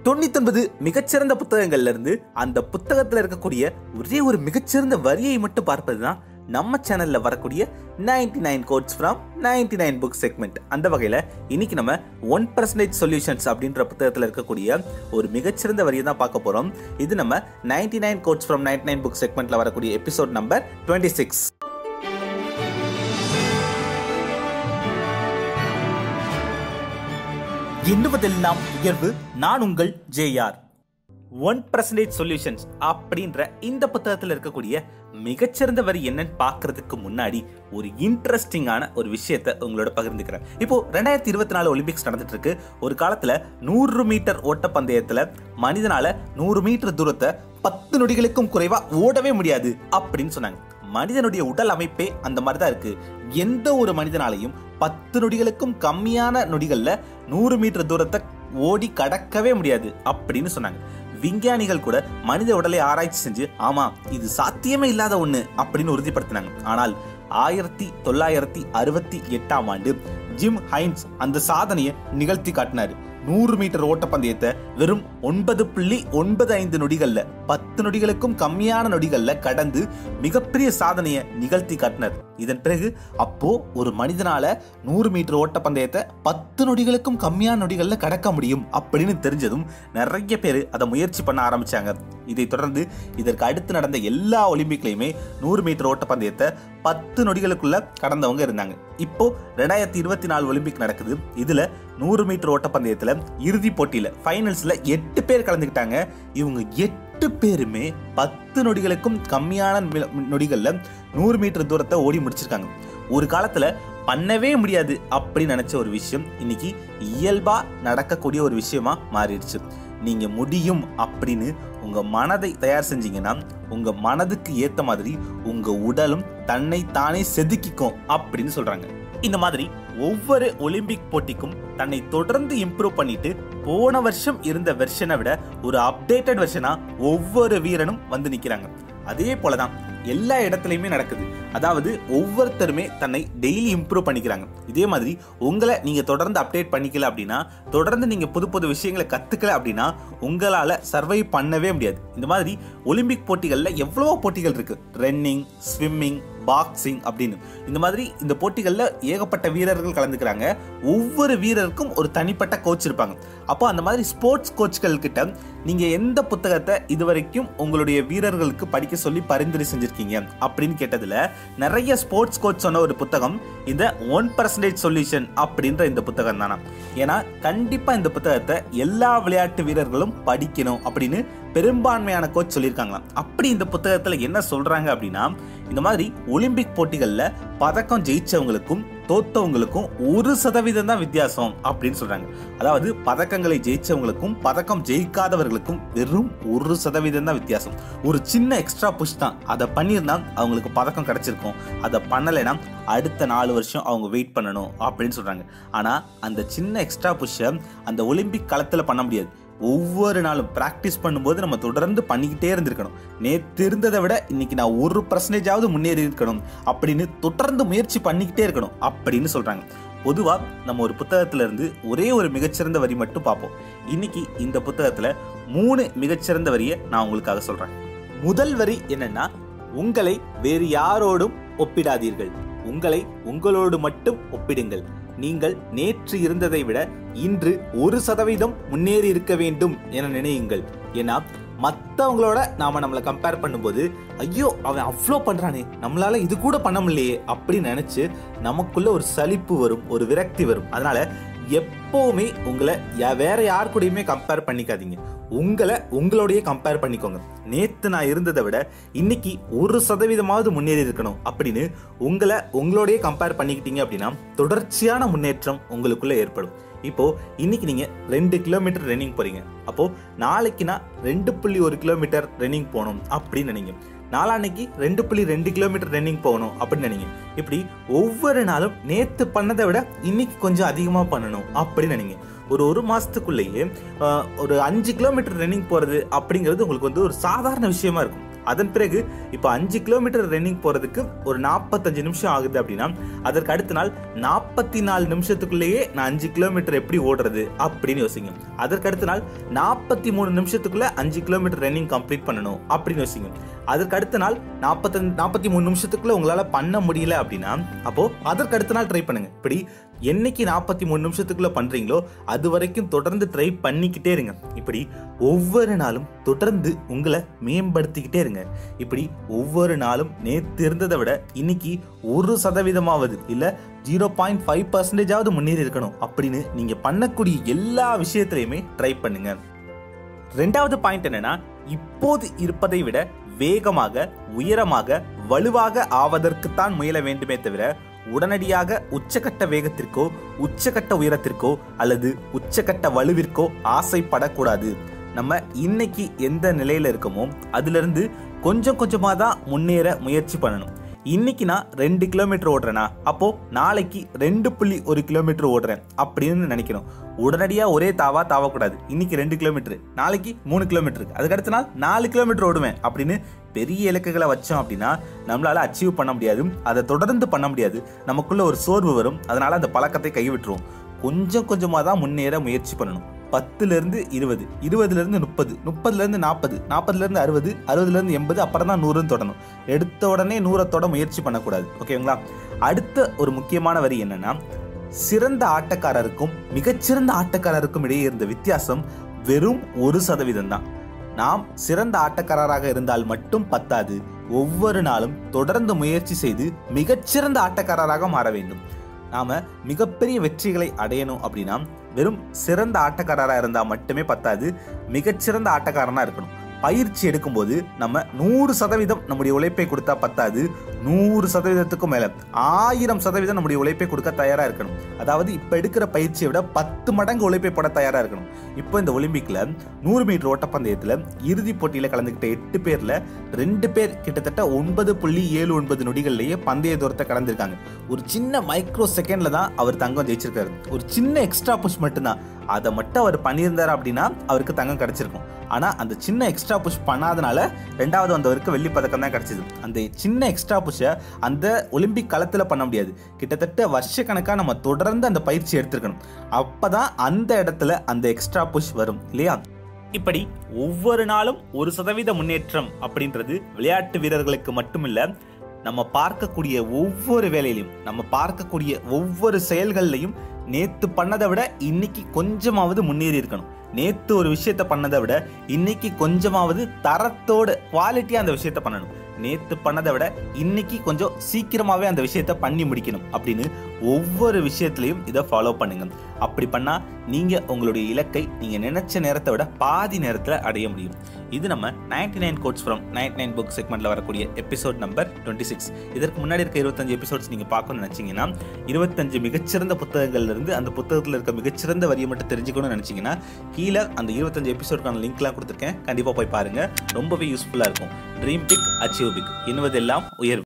தொண்ணூத்தொன்பது மிகச்சிறந்த புத்தகங்கள்ல இருந்து அந்த புத்தகத்துல இருக்கக்கூடிய ஒரே ஒரு மிகச்சிறந்த வரியை மட்டும் பார்ப்பதுதான் நம்ம சேனல்ல வரக்கூடிய 99 nine quotes from 99 nine book segment அந்த வகையில இன்னைக்கு நம்ம ஒன் பர்சன்டேஜ் சொல்யூஷன்ஸ் அப்படின்ற புத்தகத்துல இருக்கக்கூடிய ஒரு மிகச்சிறந்த வரியை தான் பார்க்க போறோம் இது நம்ம 99 nine quotes from 99 nine book செக்மெண்ட்ல வரக்கூடிய எபிசோட் நம்பர் டுவெண்ட்டி சிக்ஸ் எண்ணுவதெல்லாம் உயர்வு நான் உங்கள் ஜேஆர் ஒன் பர்சன்டேஜ் சொல்யூஷன்ஸ் அப்படின்ற இந்த புத்தகத்தில் இருக்கக்கூடிய மிகச்சிறந்த வரி என்னன்னு பார்க்கறதுக்கு முன்னாடி ஒரு இன்ட்ரெஸ்டிங்கான ஒரு விஷயத்தை உங்களோட பகிர்ந்துக்கிறேன் இப்போ ரெண்டாயிரத்தி இருபத்தி நாலு ஒலிம்பிக்ஸ் நடந்துட்டு இருக்கு ஒரு காலத்துல நூறு மீட்டர் ஓட்டப்பந்தயத்துல மனிதனால நூறு மீட்டர் தூரத்தை பத்து நொடிகளுக்கும் குறைவா ஓடவே முடியாது அப்படின்னு சொன்னாங்க மனிதனுடைய உடல் அமைப்பே அந்த மாதிரி தான் இருக்கு எந்த ஒரு மனிதனாலையும் பத்து நொடிகளுக்கும் கம்மியான நொடிகள்ல நூறு மீட்டர் தூரத்தை ஓடி கடக்கவே முடியாது அப்படின்னு சொன்னாங்க விஞ்ஞானிகள் கூட மனித உடலை ஆராய்ச்சி செஞ்சு ஆமா இது சாத்தியமே இல்லாத ஒண்ணு அப்படின்னு உறுதிப்படுத்தினாங்க ஆனால் ஆயிரத்தி தொள்ளாயிரத்தி அறுபத்தி எட்டாம் ஆண்டு ஜிம் ஹைன்ஸ் அந்த சாதனையை நிகழ்த்தி காட்டினாரு நூறு மீட்டர் ஓட்டப்பந்தயத்தை வெறும் ஒன்பது புள்ளி ஒன்பது ஐந்து நொடிகள்ல பத்து நொடிகளுக்கும் கம்மியான நொடிகள்ல கடந்து மிகப்பெரிய சாதனையை நிகழ்த்தி காட்டினார் இதன் பிறகு அப்போ ஒரு மனிதனால நூறு மீட்டர் ஓட்டப்பந்தயத்தை பத்து நொடிகளுக்கும் கம்மியான நொடிகள்ல கடக்க முடியும் அப்படின்னு தெரிஞ்சதும் நிறைய பேர் அதை முயற்சி பண்ண ஆரம்பிச்சாங்க இதை தொடர்ந்து இதற்கு அடுத்து நடந்த எல்லா ஒலிம்பிக்லயுமே நூறு மீட்டர் ஓட்டப்பந்தயத்தை பத்து நொடிகளுக்குள்ள கடந்தவங்க இருந்தாங்க இப்போ ரெண்டாயிரத்தி இருபத்தி நாலு ஒலிம்பிக் நடக்குது இதுல நூறு மீட்டர் ஓட்டப்பந்தயத்துல இறுதி போட்டியில ஃபைனல்ஸ்ல எட்டு பேர் கலந்துக்கிட்டாங்க இவங்க எட்டு பேருமே பத்து நொடிகளுக்கும் கம்மியான மி- நொடிகள்ல நூறு மீட்டர் தூரத்தை ஓடி முடிச்சிருக்காங்க ஒரு காலத்துல பண்ணவே முடியாது அப்படின்னு நினைச்ச ஒரு விஷயம் இன்னைக்கு இயல்பா நடக்கக்கூடிய ஒரு விஷயமா மாறிடுச்சு நீங்க முடியும் அப்படின்னு உங்க மனதை தயார் செஞ்சீங்கன்னா உங்க மனதுக்கு ஏத்த மாதிரி உங்க உடலும் தன்னை தானே செதுக்கிக்கும் அப்படின்னு சொல்றாங்க இந்த மாதிரி ஒவ்வொரு ஒலிம்பிக் போட்டிக்கும் தன்னை தொடர்ந்து இம்ப்ரூவ் பண்ணிட்டு போன வருஷம் இருந்த வெர்ஷனை விட ஒரு அப்டேட்டட் வெர்ஷனா ஒவ்வொரு வீரனும் வந்து நிக்கிறாங்க அதே போலதான் எல்லா இடத்துலையுமே நடக்குது அதாவது ஒவ்வொருத்தருமே தன்னை டெய்லி இம்ப்ரூவ் பண்ணிக்கிறாங்க இதே மாதிரி உங்களை நீங்க தொடர்ந்து அப்டேட் பண்ணிக்கல அப்படின்னா தொடர்ந்து நீங்க புது புது விஷயங்களை கத்துக்கல அப்படின்னா உங்களால சர்வை பண்ணவே முடியாது இந்த மாதிரி ஒலிம்பிக் போட்டிகள்ல எவ்வளவோ போட்டிகள் இருக்கு ரன்னிங் ஸ்விம்மிங் பாக்ஸிங் அப்படின்னு இந்த மாதிரி இந்த போட்டிகளில் ஏகப்பட்ட வீரர்கள் கலந்துக்கிறாங்க ஒவ்வொரு வீரருக்கும் ஒரு தனிப்பட்ட கோச் இருப்பாங்க அப்போ அந்த மாதிரி ஸ்போர்ட்ஸ் கோச்கள் கிட்ட நீங்க எந்த புத்தகத்தை இதுவரைக்கும் உங்களுடைய வீரர்களுக்கு படிக்க சொல்லி பரிந்துரை செஞ்சிருக்கீங்க அப்படின்னு கேட்டதுல நிறைய ஸ்போர்ட்ஸ் கோச் சொன்ன ஒரு புத்தகம் இந்த ஒன் பர்சன்டேஜ் சொல்யூஷன் அப்படின்ற இந்த புத்தகம் தானா ஏன்னா கண்டிப்பா இந்த புத்தகத்தை எல்லா விளையாட்டு வீரர்களும் படிக்கணும் அப்படின்னு பெரும்பான்மையான கோச் சொல்லியிருக்காங்களாம் அப்படி இந்த புத்தகத்துல என்ன சொல்றாங்க அப்படின்னா இந்த மாதிரி ஒலிம்பிக் போட்டிகள்ல பதக்கம் ஜெயிச்சவங்களுக்கும் தோத்தவங்களுக்கும் ஒரு சதவீதம் தான் வித்தியாசம் அப்படின்னு சொல்றாங்க அதாவது பதக்கங்களை ஜெயிச்சவங்களுக்கும் பதக்கம் ஜெயிக்காதவர்களுக்கும் வெறும் ஒரு சதவீதம் தான் வித்தியாசம் ஒரு சின்ன எக்ஸ்ட்ரா புஷ் தான் அதை பண்ணியிருந்தா அவங்களுக்கு பதக்கம் கிடைச்சிருக்கும் அதை பண்ணலைன்னா அடுத்த நாலு வருஷம் அவங்க வெயிட் பண்ணணும் அப்படின்னு சொல்றாங்க ஆனா அந்த சின்ன எக்ஸ்ட்ரா புஷ்ஷை அந்த ஒலிம்பிக் களத்துல பண்ண முடியாது ஒவ்வொரு நாளும் ப்ராக்டிஸ் பண்ணும்போது நம்ம தொடர்ந்து பண்ணிக்கிட்டே இருந்திருக்கணும் நேற்று இருந்ததை விட இன்னைக்கு நான் ஒரு பர்சன்டேஜாவது முன்னேறி இருக்கணும் அப்படின்னு தொடர்ந்து முயற்சி பண்ணிக்கிட்டே இருக்கணும் அப்படின்னு சொல்றாங்க பொதுவா நம்ம ஒரு புத்தகத்துல இருந்து ஒரே ஒரு மிகச்சிறந்த வரி மட்டும் பார்ப்போம் இன்னைக்கு இந்த புத்தகத்துல மூணு மிகச்சிறந்த வரியை நான் உங்களுக்காக சொல்றேன் முதல் வரி என்னன்னா உங்களை வேறு யாரோடும் ஒப்பிடாதீர்கள் உங்களை உங்களோடு மட்டும் ஒப்பிடுங்கள் நீங்கள் நேற்று இருந்ததை விட இன்று ஒரு சதவீதம் முன்னேறி இருக்க வேண்டும் என நினையுங்கள் ஏன்னா மற்றவங்களோட நாம நம்மளை கம்பேர் பண்ணும்போது ஐயோ அவன் அவ்வளோ பண்றானே நம்மளால இது கூட பண்ண முடியலையே அப்படின்னு நினைச்சு நமக்குள்ள ஒரு சலிப்பு வரும் ஒரு விரக்தி வரும் அதனால எப்பவுமே உங்களை யா- வேற யார் கூடயுமே கம்பேர் பண்ணிக்காதீங்க உங்களை உங்களோடயே கம்பேர் பண்ணிக்கோங்க நேத்து நான் இருந்ததை விட இன்னைக்கு ஒரு சதவீதமாவது முன்னேறி இருக்கணும் அப்படின்னு உங்களை உங்களோடயே கம்பேர் பண்ணிக்கிட்டீங்க அப்படின்னா தொடர்ச்சியான முன்னேற்றம் உங்களுக்குள்ள ஏற்படும் இப்போ இன்னைக்கு நீங்க ரெண்டு கிலோமீட்டர் ரன்னிங் போறீங்க அப்போ நாளைக்கு நான் ரெண்டு புள்ளி ஒரு கிலோமீட்டர் ரன்னிங் போகணும் அப்படின்னு நினைங்க நாளான்னைக்கு ரெண்டு புள்ளி ரெண்டு கிலோமீட்டர் ரன்னிங் போகணும் அப்படின்னு நினைங்க இப்படி ஒவ்வொரு நாளும் நேத்து பண்ணதை விட இன்னைக்கு கொஞ்சம் அதிகமா பண்ணணும் அப்படின்னு நினைங்க ஒரு ஒரு மாசத்துக்குள்ளேயே ஆஹ், ஒரு அஞ்சு கிலோமீட்டர் ரன்னிங் போறது அப்படிங்கிறது உங்களுக்கு வந்து ஒரு சாதாரண விஷயமா இருக்கும் அதன் பிறகு இப்போ அஞ்சு கிலோமீட்டர் ரன்னிங் போறதுக்கு ஒரு நாற்பத்தஞ்சு நிமிஷம் ஆகுது அப்படின்னா அதற்கு அடுத்த நாள் நாற்பத்தி நாலு நிமிஷத்துக்குள்ளேயே நான் அஞ்சு கிலோமீட்டர் எப்படி ஓடுறது அப்படின்னு யோசிங்க அதற்கு அடுத்த நாள் நாற்பத்தி மூணு நிமிஷத்துக்குள்ள அஞ்சு கிலோமீட்டர் ரன்னிங் கம்ப்ளீட் பண்ணணும் அப்படின்னு யோசிங்க அதற்கு அடுத்த நாள் நாற்பத்தஞ்சு நாற்பத்தி மூணு நிமிஷத்துக்குள்ள உங்களால பண்ண முடியல அப்படின்னா அப்போ அதற்கு அடுத்த நாள் ட்ரை பண்ணுங்க இப்படி என்னைக்கு நாற்பத்தி மூணு நிமிஷத்துக்குள்ள பண்றீங்களோ அது வரைக்கும் தொடர்ந்து ட்ரை பண்ணிக்கிட்டே இருங்க இப்படி ஒவ்வொரு நாளும் தொடர்ந்து உங்களை மேம்படுத்திக்கிட்டே இருங்க இப்படி ஒவ்வொரு நாளும் நேற்று இருந்ததை விட இன்னைக்கு ஒரு சதவீதமாவது இல்ல ஜீரோ பாயிண்ட் ஃபைவ் பர்சன்டேஜாவது முன்னேறி இருக்கணும் அப்படின்னு நீங்க பண்ணக்கூடிய எல்லா விஷயத்திலையுமே ட்ரை பண்ணுங்க ரெண்டாவது பாயிண்ட் என்னன்னா இப்போது இருப்பதை விட வேகமாக உயரமாக வலுவாக ஆவதற்குத்தான் முயல வேண்டுமே தவிர உடனடியாக உச்சக்கட்ட வேகத்திற்கோ உச்சக்கட்ட உயரத்திற்கோ அல்லது உச்சக்கட்ட வலுவிற்கோ ஆசைப்படக்கூடாது நம்ம இன்னைக்கு எந்த நிலையில இருக்கோமோ அதிலிருந்து கொஞ்சம் கொஞ்சமாக தான் முன்னேற முயற்சி பண்ணணும் இன்னைக்கு நான் ரெண்டு கிலோமீட்டர் ஓடுறேனா அப்போ நாளைக்கு ரெண்டு புள்ளி ஒரு கிலோமீட்டர் ஓடுறேன் அப்படின்னு நினைக்கணும் உடனடியா ஒரே தாவா தாவக்கூடாது இன்னைக்கு ரெண்டு கிலோமீட்டர் நாளைக்கு மூணு கிலோமீட்டர் அதுக்கு அடுத்த நாள் நாலு கிலோமீட்டர் ஓடுவேன் அப்படின்னு பெரிய இலக்குகளை வச்சோம் அப்படின்னா நம்மளால அச்சீவ் பண்ண முடியாது அதை தொடர்ந்து பண்ண முடியாது நமக்குள்ள ஒரு சோர்வு வரும் அதனால அந்த பழக்கத்தை கைவிட்டுருவோம் கொஞ்சம் கொஞ்சமாக தான் முன்னேற முயற்சி பண்ணணும் பத்துல இருந்து இருபது இருபதுல இருந்து முப்பது முப்பதுல இருந்து நாற்பது நாற்பதுல இருந்து அறுபது அறுபதுல இருந்து எண்பது அப்புறம் தான் நூறுன்னு தொடணும் எடுத்த உடனே நூறத்தோட முயற்சி பண்ணக்கூடாது ஓகேங்களா அடுத்த ஒரு முக்கியமான வரி என்னன்னா சிறந்த ஆட்டக்காரருக்கும் மிகச்சிறந்த ஆட்டக்காரருக்கும் இடையே இருந்த வித்தியாசம் வெறும் ஒரு சதவீதம் தான் நாம் சிறந்த ஆட்டக்காரராக இருந்தால் மட்டும் பத்தாது ஒவ்வொரு நாளும் தொடர்ந்து முயற்சி செய்து மிகச்சிறந்த ஆட்டக்காரராக மாற வேண்டும் நாம மிகப்பெரிய வெற்றிகளை அடையணும் அப்படின்னா வெறும் சிறந்த ஆட்டக்காரராக இருந்தால் மட்டுமே பத்தாது மிகச்சிறந்த ஆட்டக்காரனா இருக்கணும் பயிற்சி எடுக்கும்போது நம்ம நூறு சதவீதம் நம்முடைய உழைப்பை கொடுத்தா பத்தாது நூறு சதவீதத்துக்கும் மேல ஆயிரம் சதவீதம் நம்முடைய உழைப்பை கொடுக்க தயாரா இருக்கணும் அதாவது இப்ப எடுக்கிற பயிற்சியை விட பத்து மடங்கு உழைப்பை போட தயாரா இருக்கணும் இப்போ இந்த ஒலிம்பிக்ல நூறு மீட்டர் ஓட்டப்பந்தயத்துல இறுதி போட்டியில கலந்துக்கிட்ட எட்டு பேர்ல ரெண்டு பேர் கிட்டத்தட்ட ஒன்பது புள்ளி ஏழு ஒன்பது நொடிகள்லயே பந்தய தூரத்தை கடந்திருக்காங்க ஒரு சின்ன மைக்ரோ செகண்ட்ல தான் அவர் தங்கம் ஜெயிச்சிருக்காரு ஒரு சின்ன எக்ஸ்ட்ரா புஷ் மட்டும்தான் அதை மட்டும் அவர் பண்ணியிருந்தார் அப்படின்னா அவருக்கு தங்கம் கிடைச்சிருக்கும் ஆனா அந்த சின்ன எக்ஸ்ட்ரா புஷ் பண்ணாதனால ரெண்டாவது வந்தவருக்கு வெள்ளி பதக்கம் தான் கிடைச்சது அந்த சின்ன எக்ஸ்ட்ரா புஷை அந்த ஒலிம்பிக் களத்துல பண்ண முடியாது கிட்டத்தட்ட வருஷக்கணக்கா நம்ம தொடர்ந்து அந்த பயிற்சி எடுத்திருக்கணும் அப்பதான் அந்த இடத்துல அந்த எக்ஸ்ட்ரா புஷ் வரும் இல்லையா இப்படி ஒவ்வொரு நாளும் ஒரு சதவீத முன்னேற்றம் அப்படின்றது விளையாட்டு வீரர்களுக்கு மட்டுமில்ல நம்ம பார்க்கக்கூடிய ஒவ்வொரு வேலையிலையும் நம்ம பார்க்கக்கூடிய ஒவ்வொரு செயல்கள்லையும் நேத்து பண்ணதை விட இன்னைக்கு கொஞ்சமாவது முன்னேறி இருக்கணும் நேத்து ஒரு விஷயத்த பண்ணதை விட இன்னைக்கு கொஞ்சமாவது தரத்தோட குவாலிட்டியா அந்த விஷயத்த பண்ணணும் நேத்து பண்ணதை விட இன்னைக்கு கொஞ்சம் சீக்கிரமாவே அந்த விஷயத்த பண்ணி முடிக்கணும் அப்படின்னு ஒவ்வொரு விஷயத்திலையும் இதை ஃபாலோ பண்ணுங்க அப்படி பண்ணா நீங்க உங்களுடைய இலக்கை நீங்க நினைச்ச நேரத்தை விட பாதி நேரத்துல அடைய முடியும் இது நம்ம 99 nine quotes from ninety nine book செக்மெண்ட்ல வரக்கூடிய எபிசோட் நம்பர் டுவெண்ட்டி சிக்ஸ் இதற்கு முன்னாடி இருக்க இருபத்தஞ்சு எபிசோட்ஸ் நீங்க பார்க்கணும்னு நினைச்சீங்கன்னா இருபத்தஞ்சு மிகச்சிறந்த புத்தகங்கள்ல இருந்து அந்த புத்தகத்துல இருக்க மிகச்சிறந்த வரியை மட்டும் தெரிஞ்சுக்கணும்னு நினைச்சீங்கன்னா கீழே அந்த இருபத்தஞ்சு எபிசோடுக்கான லிங்க்லாம் கொடுத்துருக்கேன் கண்டிப்பா போய் பாருங்க ரொம்பவே யூஸ்ஃபுல்லா இருக்கும் ட்ரீம் பிக் அச்சீவ் பிக் இன்னுவதெல்லாம் உயர்வு